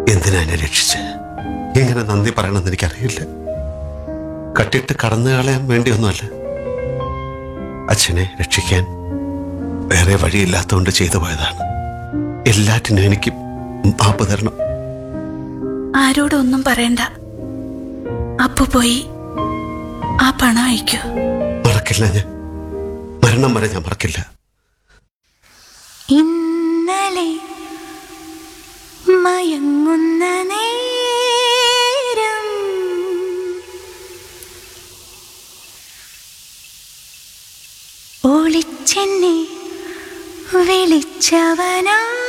എന്തിനാ എന്നെ രക്ഷിച്ച് എങ്ങനെ നന്ദി പറയണമെന്ന് എനിക്കറിയില്ല കട്ടിട്ട് കടന്നു കളയാൻ വേണ്ടിയൊന്നുമല്ല അച്ഛനെ രക്ഷിക്കാൻ വേറെ വഴിയില്ലാത്തതുകൊണ്ട് ചെയ്തു പോയതാണ് എല്ലാറ്റിനും എനിക്ക് മാപ്പ് തരണം ആരോടും ഒന്നും പറയണ്ട അപ്പു പോയി ആ പണം അയക്കൂ മറക്കില്ല ഞാൻ മരണം വരെ ഞാൻ മറക്കില്ല ഇന്നലെ മയങ്ങുന്ന നേരം ഒളിച്ചെന്നെ വിളിച്ചവനാ